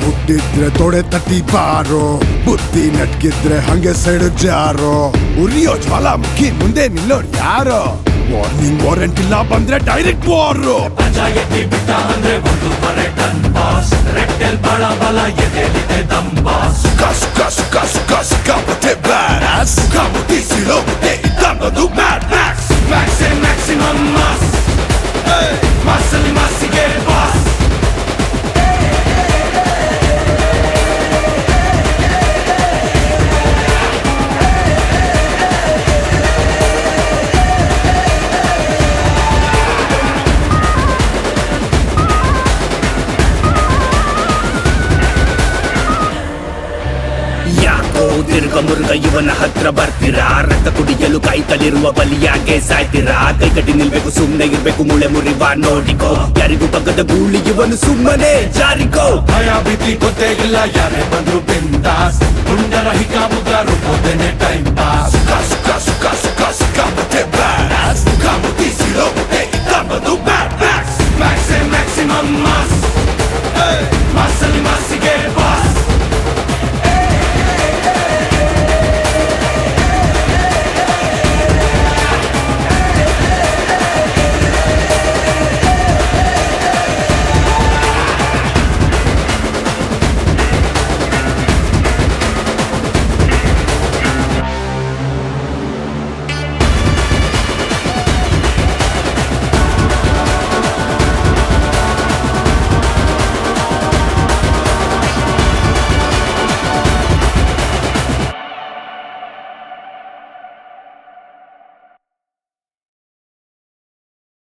ಹುಟ್ಟಿದ್ರೆ ತೊಡೆ ತಟ್ಟಿ ಬಾರೋ ಬುದ್ಧಿ ನಟ್ಗಿದ್ರೆ ಹಂಗೆ ಸೈಡ್ ಜಾರೋ ಉರಿಯೋ ಜ್ವಾಲಾಮುಖಿ ಮುಂದೆ ನಿಲ್ಲೋರ್ ಯಾರೋ ವಾರ್ನಿಂಗ್ ವಾರೆಂಟ್ ಇಲ್ಲ ಬಂದ್ರೆ ಡೈರೆಕ್ಟ್ ವಾರು ಕಸ್ ಕಸ್ ಕಸ್ ಕಸ್ ಕಾಪತೆ ಬ್ಯಾರಸ್ ಕಾಮುಟಿ ಸಿಲೋಬುತೆ ಇದ್ದನ್ನೋದು mad max max maximum mass ಮಾಸಲ್ಲಿ ಮಾಸಿಗೆ ಬಾಸ್ ಯಾಕೋ ತಿರುಗ ಮುರುಗ ಇವನ ಹತ್ರ ಬರ್ತೀರಾ ರಕ್ತ ಕುಡಿಯಲು ಕಾಯ್ತಲಿರುವ ಬಲಿಯಾಗೆ ಸಾಯ್ತೀರಾ ಕೈ ಕಟ್ಟಿ ನಿಲ್ಬೇಕು ಸುಮ್ನೆ ಇರ್ಬೇಕು ಮುಳೆ ಮುರಿವ ನೋಡಿಕೋ ಯಾರಿಗೂ ಬಗ್ಗದ ಗೂಳಿ ಇವನು ಸುಮ್ಮನೆ ಜಾರಿಕೋ ಭಯ ಭೀತಿ ಗೊತ್ತೇ ಇಲ್ಲ ಯಾರೇ ಬಂದ್ರು ಬಿಂದಾಸ್ ಪುಂಡರ ಹಿಕಾಮುಗ ರುಬ್ಬೋದೇನೆ ಟೈಮ್